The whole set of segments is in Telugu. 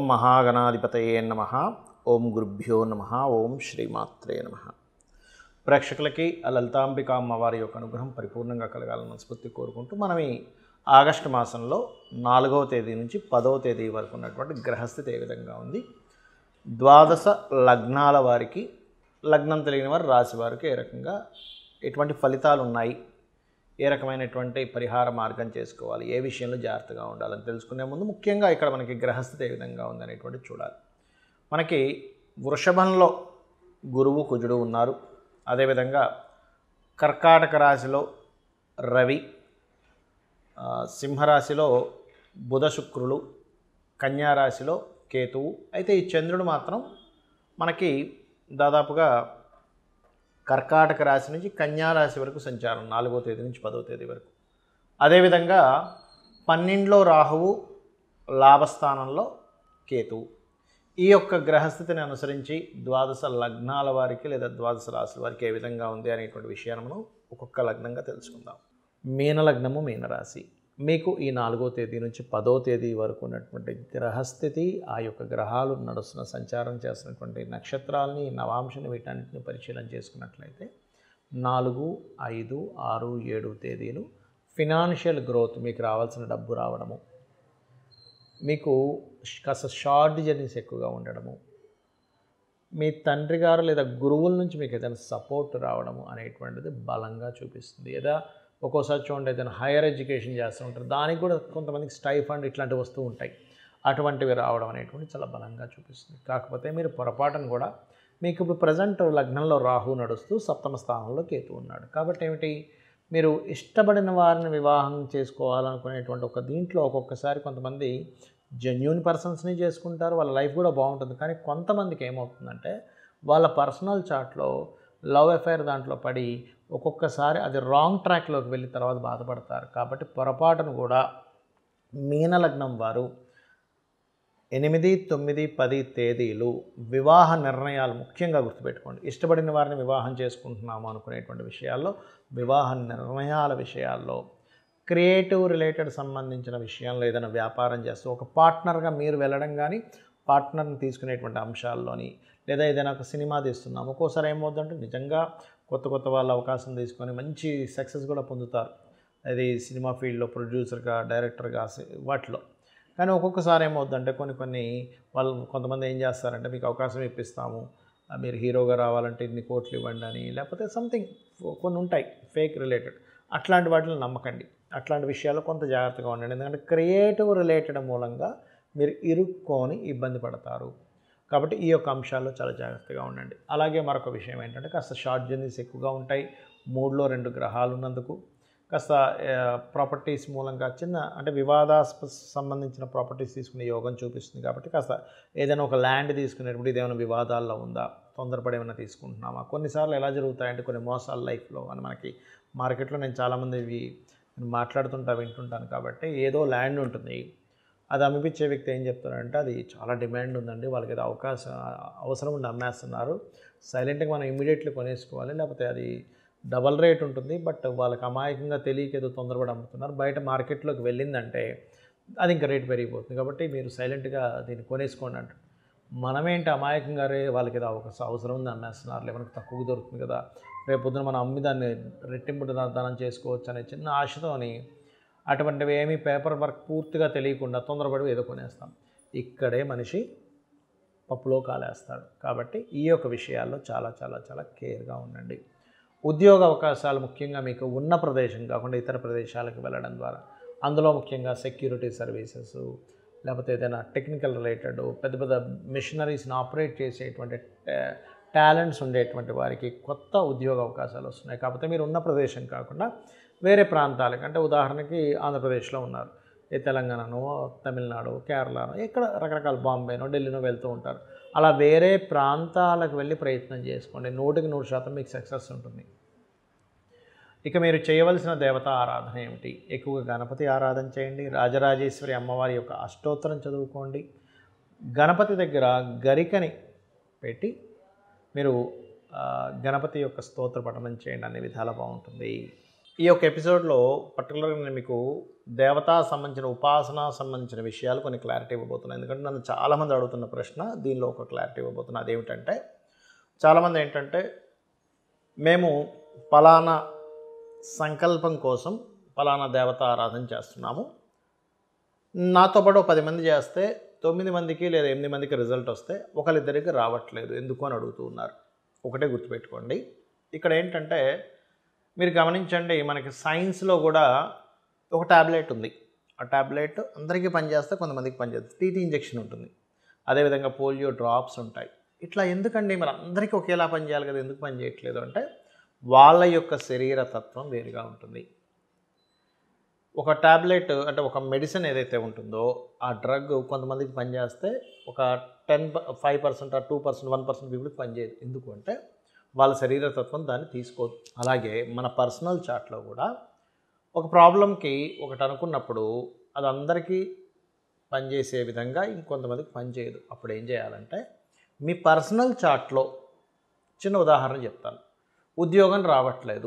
మహాగణాధిపతయే నమ ఓం గురుభ్యో నమ ఓం శ్రీమాత్రే నమ ప్రేక్షకులకి ఆ లలితాంబిక అమ్మవారి యొక్క అనుగ్రహం పరిపూర్ణంగా కలగాలని మనస్ఫూర్తి కోరుకుంటూ మనం ఈ ఆగస్టు మాసంలో నాలుగవ తేదీ నుంచి పదవ తేదీ వరకు ఉన్నటువంటి గ్రహస్థితి ఏ విధంగా ఉంది ద్వాదశ లగ్నాల వారికి లగ్నం తెలియని వారు రాశి వారికి ఏ రకంగా ఎటువంటి ఫలితాలు ఉన్నాయి ఏ రకమైనటువంటి పరిహార మార్గం చేసుకోవాలి ఏ విషయంలో జాగ్రత్తగా ఉండాలని తెలుసుకునే ముందు ముఖ్యంగా ఇక్కడ మనకి గ్రహస్థితి ఏ విధంగా ఉందనేటువంటి చూడాలి మనకి వృషభంలో గురువు కుజుడు ఉన్నారు అదేవిధంగా కర్కాటక రాశిలో రవి ఆ, సింహరాశిలో బుధ శుక్రులు కన్యా రాశిలో కేతువు అయితే ఈ చంద్రుడు మాత్రం మనకి దాదాపుగా కర్కాటక రాశి నుంచి కన్యా రాశి వరకు సంచారం నాలుగో తేదీ నుంచి పదవ తేదీ వరకు అదేవిధంగా పన్నెండులో రాహువు లాభస్థానంలో కేతువు ఈ యొక్క గ్రహస్థితిని అనుసరించి ద్వాదశ లగ్నాల వారికి లేదా ద్వాదశ రాశుల వారికి ఏ విధంగా ఉంది అనేటువంటి విషయాన్ని మనం ఒక్కొక్క లగ్నంగా తెలుసుకుందాం మీన లగ్నము మీనరాశి మీకు ఈ నాలుగో తేదీ నుంచి పదో తేదీ వరకు ఉన్నటువంటి గ్రహస్థితి ఆ యొక్క గ్రహాలు నడుస్తున్న సంచారం చేస్తున్నటువంటి నక్షత్రాలని నవాంశని వీటన్నిటిని పరిశీలన చేసుకున్నట్లయితే నాలుగు ఐదు ఆరు ఏడు తేదీలు ఫినాన్షియల్ గ్రోత్ మీకు రావాల్సిన డబ్బు రావడము మీకు కాస్త షార్ట్ జర్నీస్ ఎక్కువగా ఉండడము మీ తండ్రి గారు లేదా గురువుల నుంచి మీకు ఏదైనా సపోర్ట్ రావడము అనేటువంటిది బలంగా చూపిస్తుంది లేదా ఒక్కోసారి చూడండి ఏదైనా హైయర్ ఎడ్యుకేషన్ చేస్తూ ఉంటారు దానికి కూడా కొంతమందికి స్టైఫండ్ ఇట్లాంటివి వస్తూ ఉంటాయి అటువంటివి రావడం అనేటువంటి చాలా బలంగా చూపిస్తుంది కాకపోతే మీరు పొరపాటును కూడా మీకు ఇప్పుడు ప్రజెంట్ లగ్నంలో రాహు నడుస్తూ సప్తమ స్థానంలో కేతు ఉన్నాడు కాబట్టి ఏమిటి మీరు ఇష్టపడిన వారిని వివాహం చేసుకోవాలనుకునేటువంటి ఒక దీంట్లో ఒక్కొక్కసారి కొంతమంది జెన్యున్ పర్సన్స్ని చేసుకుంటారు వాళ్ళ లైఫ్ కూడా బాగుంటుంది కానీ కొంతమందికి ఏమవుతుందంటే వాళ్ళ పర్సనల్ చాట్లో లవ్ అఫైర్ దాంట్లో పడి ఒక్కొక్కసారి అది రాంగ్ ట్రాక్లోకి వెళ్ళి తర్వాత బాధపడతారు కాబట్టి పొరపాటును కూడా మీనలగ్నం వారు ఎనిమిది తొమ్మిది పది తేదీలు వివాహ నిర్ణయాలు ముఖ్యంగా గుర్తుపెట్టుకోండి ఇష్టపడిన వారిని వివాహం చేసుకుంటున్నాము అనుకునేటువంటి విషయాల్లో వివాహ నిర్ణయాల విషయాల్లో క్రియేటివ్ రిలేటెడ్ సంబంధించిన విషయంలో ఏదైనా వ్యాపారం చేస్తూ ఒక పార్ట్నర్గా మీరు వెళ్ళడం కానీ పార్ట్నర్ని తీసుకునేటువంటి అంశాల్లోని లేదా ఏదైనా ఒక సినిమా తీస్తున్నాము ఒక్కోసారి ఏమవుతుందంటే నిజంగా కొత్త కొత్త వాళ్ళ అవకాశం తీసుకొని మంచి సక్సెస్ కూడా పొందుతారు అది సినిమా ఫీల్డ్లో ప్రొడ్యూసర్గా డైరెక్టర్గా సి- వాటిలో కానీ ఒక్కొక్కసారి ఏమవుద్దంటే కొన్ని కొన్ని వాళ్ళు కొంతమంది ఏం చేస్తారంటే మీకు అవకాశం ఇప్పిస్తాము ఆ, మీరు హీరోగా రావాలంటే ఇన్ని కోట్లు ఇవ్వండి అని లేకపోతే సంథింగ్ కొన్ని ఉంటాయి ఫేక్ రిలేటెడ్ అట్లాంటి వాటిని నమ్మకండి అట్లాంటి విషయాల్లో కొంత జాగ్రత్తగా ఉండండి ఎందుకంటే క్రియేటివ్ రిలేటెడ్ మూలంగా మీరు ఇరుక్కొని ఇబ్బంది పడతారు కాబట్టి ఈ యొక్క అంశాల్లో చాలా జాగ్రత్తగా ఉండండి అలాగే మరొక విషయం ఏంటంటే కాస్త షార్ట్ జర్నీస్ ఎక్కువగా ఉంటాయి మూడులో రెండు గ్రహాలు ఉన్నందుకు కాస్త ప్రాపర్టీస్ మూలంగా చిన్న అంటే వివాదాస్పద సంబంధించిన ప్రాపర్టీస్ తీసుకునే యోగం చూపిస్తుంది కాబట్టి కాస్త ఏదైనా ఒక ల్యాండ్ తీసుకునేటప్పుడు ఇదేమైనా వివాదాల్లో ఉందా తొందరపడి ఏమైనా తీసుకుంటున్నామా కొన్నిసార్లు ఎలా జరుగుతాయంటే కొన్ని మోసాలు లైఫ్లో అని మనకి మార్కెట్లో నేను చాలామంది ఇవి నేను మాట్లాడుతుంటా వింటుంటాను కాబట్టి ఏదో ల్యాండ్ ఉంటుంది అది అమ్మిపించే వ్యక్తి ఏం చెప్తారంటే అది చాలా డిమాండ్ ఉందండి వాళ్ళకి ఏదో అవకాశం అవసరం ఉండి అమ్మేస్తున్నారు సైలెంట్గా మనం ఇమీడియట్లీ కొనేసుకోవాలి లేకపోతే అది డబల్ రేట్ ఉంటుంది బట్ వాళ్ళకి అమాయకంగా తెలియక ఏదో తొందరపడి అమ్ముతున్నారు బయట మార్కెట్లోకి వెళ్ళిందంటే అది ఇంకా రేట్ పెరిగిపోతుంది కాబట్టి మీరు సైలెంట్గా దీన్ని కొనేసుకోండి అంటారు మనమేంటి అమాయకంగా రే వాళ్ళకి ఏదో అవకాశం అవసరం ఉంది అమ్మేస్తున్నారు మనకు తక్కువ దొరుకుతుంది కదా రేపు పొద్దున మనం అమ్మి దాన్ని రెట్టింపు దానం చేసుకోవచ్చు అనే చిన్న ఆశతోని అటువంటివి ఏమీ పేపర్ వర్క్ పూర్తిగా తెలియకుండా తొందరపడి ఏదో కొనేస్తాం ఇక్కడే మనిషి పప్పులో కాలేస్తాడు కాబట్టి ఈ యొక్క విషయాల్లో చాలా చాలా చాలా కేర్గా ఉండండి ఉద్యోగ అవకాశాలు ముఖ్యంగా మీకు ఉన్న ప్రదేశం కాకుండా ఇతర ప్రదేశాలకు వెళ్ళడం ద్వారా అందులో ముఖ్యంగా సెక్యూరిటీ సర్వీసెస్ లేకపోతే ఏదైనా టెక్నికల్ రిలేటెడ్ పెద్ద పెద్ద మిషనరీస్ని ఆపరేట్ చేసేటువంటి టాలెంట్స్ ఉండేటువంటి వారికి కొత్త ఉద్యోగ అవకాశాలు వస్తున్నాయి కాకపోతే మీరు ఉన్న ప్రదేశం కాకుండా వేరే ప్రాంతాలకు అంటే ఉదాహరణకి ఆంధ్రప్రదేశ్లో ఉన్నారు ఏ తెలంగాణనో తమిళనాడు కేరళనో ఇక్కడ రకరకాల బాంబేనో ఢిల్లీనో వెళ్తూ ఉంటారు అలా వేరే ప్రాంతాలకు వెళ్ళి ప్రయత్నం చేసుకోండి నూటికి నూరు శాతం మీకు సక్సెస్ ఉంటుంది ఇక మీరు చేయవలసిన దేవత ఆరాధన ఏమిటి ఎక్కువగా గణపతి ఆరాధన చేయండి రాజరాజేశ్వరి అమ్మవారి యొక్క అష్టోత్తరం చదువుకోండి గణపతి దగ్గర గరికని పెట్టి మీరు ఆ, గణపతి యొక్క స్తోత్ర పఠనం చేయండి అన్ని విధాల బాగుంటుంది ఈ యొక్క ఎపిసోడ్లో పర్టికులర్గా నేను మీకు దేవతా సంబంధించిన ఉపాసన సంబంధించిన విషయాలు కొన్ని క్లారిటీ ఇవ్వబోతున్నాను ఎందుకంటే నన్ను చాలామంది అడుగుతున్న ప్రశ్న దీనిలో ఒక క్లారిటీ ఇవ్వబోతున్నా అదేమిటంటే చాలామంది ఏంటంటే మేము పలానా సంకల్పం కోసం పలానా దేవత ఆరాధన చేస్తున్నాము నాతో పాటు ఒక పది మంది చేస్తే తొమ్మిది మందికి లేదా ఎనిమిది మందికి రిజల్ట్ వస్తే ఒకరిద్దరికి రావట్లేదు ఎందుకు అని అడుగుతూ ఉన్నారు ఒకటే గుర్తుపెట్టుకోండి ఇక్కడ ఏంటంటే మీరు గమనించండి మనకి సైన్స్లో కూడా ఒక ట్యాబ్లెట్ ఉంది ఆ ట్యాబ్లెట్ అందరికీ పనిచేస్తే కొంతమందికి పనిచేస్తుంది టీటీ ఇంజెక్షన్ ఉంటుంది అదేవిధంగా పోలియో డ్రాప్స్ ఉంటాయి ఇట్లా ఎందుకండి మరి అందరికీ ఒకేలా పనిచేయాలి కదా ఎందుకు పని చేయట్లేదు అంటే వాళ్ళ యొక్క శరీర తత్వం వేరుగా ఉంటుంది ఒక ట్యాబ్లెట్ అంటే ఒక మెడిసిన్ ఏదైతే ఉంటుందో ఆ డ్రగ్ కొంతమందికి పనిచేస్తే ఒక ten five percent two percent one percent పీపుల్కి పనిచేయదు ఎందుకు అంటే వాళ్ళ శరీరతత్వం దాన్ని తీసుకోదు అలాగే మన పర్సనల్ చాట్లో కూడా ఒక ప్రాబ్లంకి ఒకటి అనుకున్నప్పుడు అది అందరికీ పనిచేసే విధంగా ఇంకొంతమందికి పనిచేయదు అప్పుడు ఏం చేయాలంటే మీ పర్సనల్ చాట్లో చిన్న ఉదాహరణ చెప్తాను ఉద్యోగం రావట్లేదు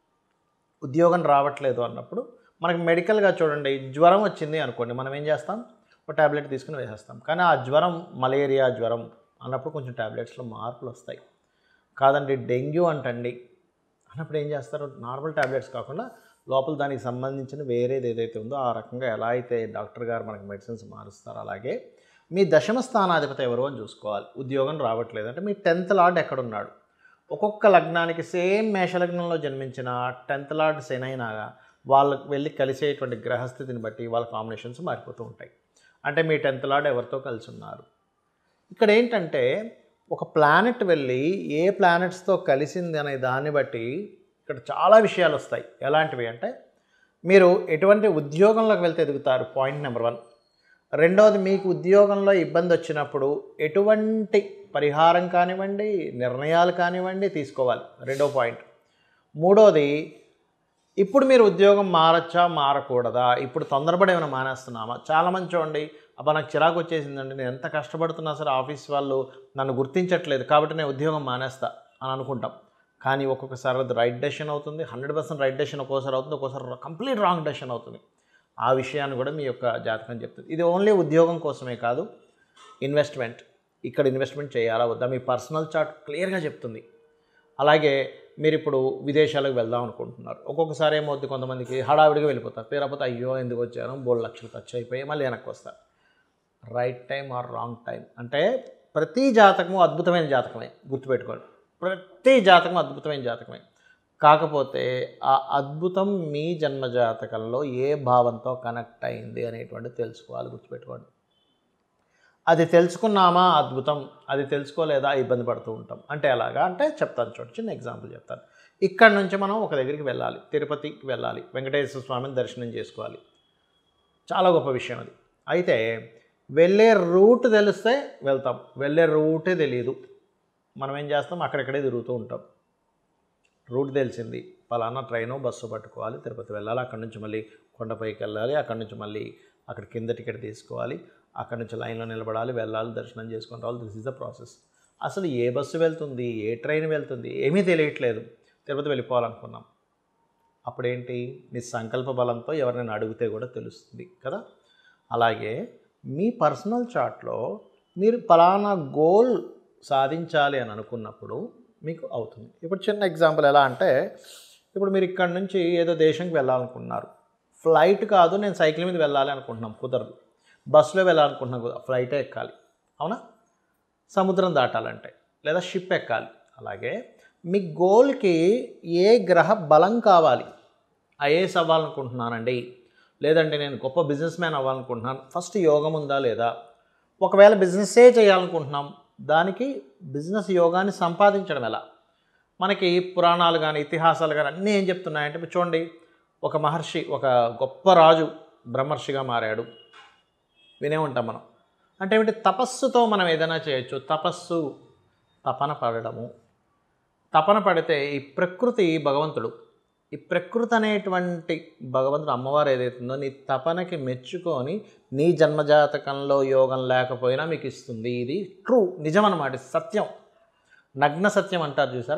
ఉద్యోగం రావట్లేదు అన్నప్పుడు మనకి మెడికల్గా చూడండి జ్వరం వచ్చింది అనుకోండి మనం ఏం చేస్తాం ఒక ట్యాబ్లెట్ తీసుకుని వేసేస్తాం కానీ ఆ జ్వరం మలేరియా జ్వరం అన్నప్పుడు కొంచెం ట్యాబ్లెట్స్లో మార్పులు వస్తాయి కాదండి డెంగ్యూ అంటండి అన్నప్పుడు ఏం చేస్తారు నార్మల్ ట్యాబ్లెట్స్ కాకుండా లోపల దానికి సంబంధించిన వేరేది ఏదైతే ఉందో ఆ రకంగా ఎలా అయితే డాక్టర్ గారు మనకి మెడిసిన్స్ మారుస్తారో అలాగే మీ దశమ స్థానాధిపతి ఎవరు అని చూసుకోవాలి ఉద్యోగం రావట్లేదు అంటే మీ టెన్త్ లార్డ్ ఎక్కడున్నాడు ఒక్కొక్క లగ్నానికి సేమ్ మేషలగ్నంలో జన్మించిన టెన్త్ లార్డ్ శనైనాగా వాళ్ళకి వెళ్ళి కలిసేటువంటి గ్రహస్థితిని బట్టి వాళ్ళ కాంబినేషన్స్ మారిపోతూ ఉంటాయి అంటే మీ టెన్త్ లార్డ్ ఎవరితో కలిసి ఉన్నారు ఇక్కడ ఏంటంటే ఒక ప్లానెట్ వెళ్ళి ఏ ప్లానెట్స్తో కలిసింది అనే దాన్ని బట్టి ఇక్కడ చాలా విషయాలు వస్తాయి ఎలాంటివి అంటే మీరు ఎటువంటి ఉద్యోగంలోకి వెళ్తే ఎదుగుతారు పాయింట్ నెంబర్ వన్ రెండవది మీకు ఉద్యోగంలో ఇబ్బంది వచ్చినప్పుడు ఎటువంటి పరిహారం కానివ్వండి నిర్ణయాలు కానివ్వండి తీసుకోవాలి రెండో పాయింట్ మూడోది ఇప్పుడు మీరు ఉద్యోగం మారచ్చా మారకూడదా ఇప్పుడు తొందరపడి ఏమైనా మానేస్తున్నామా చాలామంది చూడండి అబ్బా నాకు చిరాకు వచ్చేసిందండి నేను ఎంత కష్టపడుతున్నా సరే ఆఫీస్ వాళ్ళు నన్ను గుర్తించట్లేదు కాబట్టి నేను ఉద్యోగం మానేస్తా అని అనుకుంటాం కానీ ఒక్కొక్కసారి అది రైట్ డెసిషన్ అవుతుంది హండ్రెడ్ పర్సెంట్ రైట్ డెసిషన్ ఒక్కోసారి అవుతుంది ఒక్కోసారి కంప్లీట్ రాంగ్ డెసిషన్ అవుతుంది ఆ విషయాన్ని కూడా మీ యొక్క జాతకం చెప్తుంది ఇది ఓన్లీ ఉద్యోగం కోసమే కాదు ఇన్వెస్ట్మెంట్ ఇక్కడ ఇన్వెస్ట్మెంట్ చేయాలా వద్దా మీ పర్సనల్ చార్ట్ క్లియర్గా చెప్తుంది అలాగే మీరు ఇప్పుడు విదేశాలకు వెళ్దాం అనుకుంటున్నారు ఒక్కొక్కసారి ఏమవుద్ది కొంతమందికి హడావిడిగా వెళ్ళిపోతారు తీరపోతే అయ్యో ఎందుకు వచ్చాను మూడు లక్షలు ఖర్చు అయిపోయి మళ్ళీ వెనక్కి వస్తారు right time or wrong time అంటే ప్రతి జాతకము అద్భుతమైన జాతకమే గుర్తుపెట్టుకోండి ప్రతి జాతకం అద్భుతమైన జాతకమే కాకపోతే ఆ అద్భుతం మీ జన్మ జాతకంలో ఏ భావంతో కనెక్ట్ అయింది అనేటువంటి తెలుసుకోవాలి గుర్తుపెట్టుకోండి అది తెలుసుకున్నామా అద్భుతం అది తెలుసుకోలేదా ఇబ్బంది పడుతూ ఉంటాం అంటే ఎలాగా అంటే చెప్తాను చూడండి చిన్న ఎగ్జాంపుల్ చెప్తాను ఇక్కడ నుంచి మనం ఒక దగ్గరికి వెళ్ళాలి తిరుపతికి వెళ్ళాలి వెంకటేశ్వర స్వామిని దర్శనం చేసుకోవాలి చాలా గొప్ప విషయం అది అయితే వెళ్ళే రూట్ తెలిస్తే వెళ్తాం వెళ్ళే రూటే తెలియదు మనం ఏం చేస్తాం అక్కడెక్కడే తిరుగుతూ ఉంటాం రూట్ తెలిసింది పలానా ట్రైను బస్సు పట్టుకోవాలి తిరుపతి వెళ్ళాలి అక్కడ నుంచి మళ్ళీ కొండపైకి వెళ్ళాలి అక్కడ నుంచి మళ్ళీ అక్కడ కింద టికెట్ తీసుకోవాలి అక్కడ నుంచి లైన్లో నిలబడాలి వెళ్ళాలి దర్శనం చేసుకుని రావాలి దిస్ ఇస్ ద ప్రాసెస్ అసలు ఏ బస్సు వెళ్తుంది ఏ ట్రైన్ వెళ్తుంది ఏమీ తెలియట్లేదు తిరుపతి వెళ్ళిపోవాలనుకున్నాం అప్పుడేంటి మీ సంకల్ప బలంతో ఎవరినైనా అడిగితే కూడా తెలుస్తుంది కదా అలాగే మీ పర్సనల్ చార్ట్లో మీరు పలానా గోల్ సాధించాలి అని అనుకున్నప్పుడు మీకు అవుతుంది ఇప్పుడు చిన్న ఎగ్జాంపుల్ ఎలా అంటే ఇప్పుడు మీరు ఇక్కడ నుంచి ఏదో దేశంకి వెళ్ళాలనుకుంటున్నారు ఫ్లైట్ కాదు నేను సైకిల్ మీద వెళ్ళాలి అనుకుంటున్నాం కుదరదు బస్సులో వెళ్ళాలనుకుంటున్నాం కుదరదు ఫ్లైటే ఎక్కాలి అవునా సముద్రం దాటాలంటే లేదా షిప్ ఎక్కాలి అలాగే మీ గోల్కి ఏ గ్రహ బలం కావాలి ఐఏఎస్ అవ్వాలనుకుంటున్నానండి లేదంటే నేను గొప్ప బిజినెస్ మ్యాన్ అవ్వాలనుకుంటున్నాను ఫస్ట్ యోగం ఉందా లేదా ఒకవేళ బిజినెస్సే చేయాలనుకుంటున్నాం దానికి బిజినెస్ యోగాన్ని సంపాదించడం ఎలా మనకి పురాణాలు కానీ ఇతిహాసాలు కానీ అన్నీ ఏం చెప్తున్నాయంటే ఇప్పుడు చూడండి ఒక మహర్షి ఒక గొప్ప రాజు బ్రహ్మర్షిగా మారాడు వినే ఉంటాం మనం అంటే ఏమిటి తపస్సుతో మనం ఏదైనా చేయొచ్చు తపస్సు తపన పడడము తపన పడితే ఈ ప్రకృతి భగవంతుడు ఈ ప్రకృతి అనేటువంటి భగవంతుడు అమ్మవారు ఏదైతుందో నీ తపనకి మెచ్చుకొని నీ జన్మజాతకంలో యోగం లేకపోయినా మీకు ఇస్తుంది ఇది ట్రూ నిజం అన్నమాట ఇది సత్యం నగ్న సత్యం అంటారు చూసారా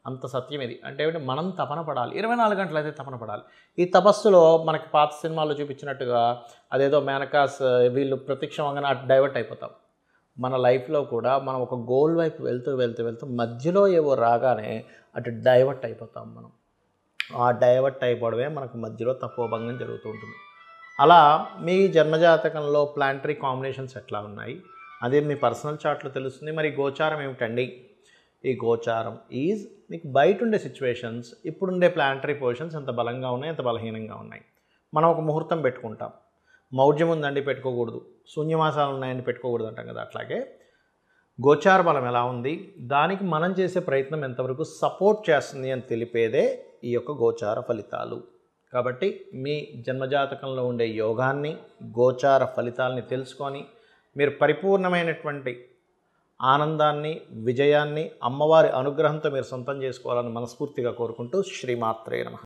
అంత సత్యం ఇది అంటే ఏమిటి మనం తపన పడాలి ఇరవై నాలుగు గంటలు అయితే తపన పడాలి ఈ తపస్సులో మనకి పాత సినిమాల్లో చూపించినట్టుగా అదేదో మేనకాస్ వీళ్ళు ప్రత్యక్షంగానే అటు డైవర్ట్ అయిపోతాం మన లైఫ్లో కూడా మనం ఒక గోల్ వైపు వెళ్తూ వెళ్తూ వెళ్తూ మధ్యలో ఏవో రాగానే అటు డైవర్ట్ అయిపోతాం మనం ఆ డైవర్ట్ అయిపోవడమే మనకు మధ్యలో తపోభంగం జరుగుతూ ఉంటుంది అలా మీ జన్మజాతకంలో ప్లాంటరీ కాంబినేషన్స్ ఎట్లా ఉన్నాయి అదే మీ పర్సనల్ చార్ట్లో తెలుస్తుంది మరి గోచారం ఏమిటండి ఈ గోచారం ఈజ్ మీకు బయట ఉండే సిచ్యువేషన్స్ ఇప్పుడుండే ప్లాంటరీ పొజిషన్స్ ఎంత బలంగా ఉన్నాయి ఎంత బలహీనంగా ఉన్నాయి మనం ఒక ముహూర్తం పెట్టుకుంటాం మౌఢ్యం ఉందండి పెట్టుకోకూడదు శూన్యమాసాలు ఉన్నాయని పెట్టుకోకూడదు అంటాం కదా అట్లాగే గోచార బలం ఎలా ఉంది దానికి మనం చేసే ప్రయత్నం ఎంతవరకు సపోర్ట్ చేస్తుంది అని తెలిపేదే ఈ యొక్క గోచార ఫలితాలు కాబట్టి మీ జన్మజాతకంలో ఉండే యోగాన్ని గోచార ఫలితాలని తెలుసుకొని మీరు పరిపూర్ణమైనటువంటి ఆనందాన్ని విజయాన్ని అమ్మవారి అనుగ్రహంతో మీరు సొంతం చేసుకోవాలని మనస్ఫూర్తిగా కోరుకుంటూ శ్రీమాత్రే నమ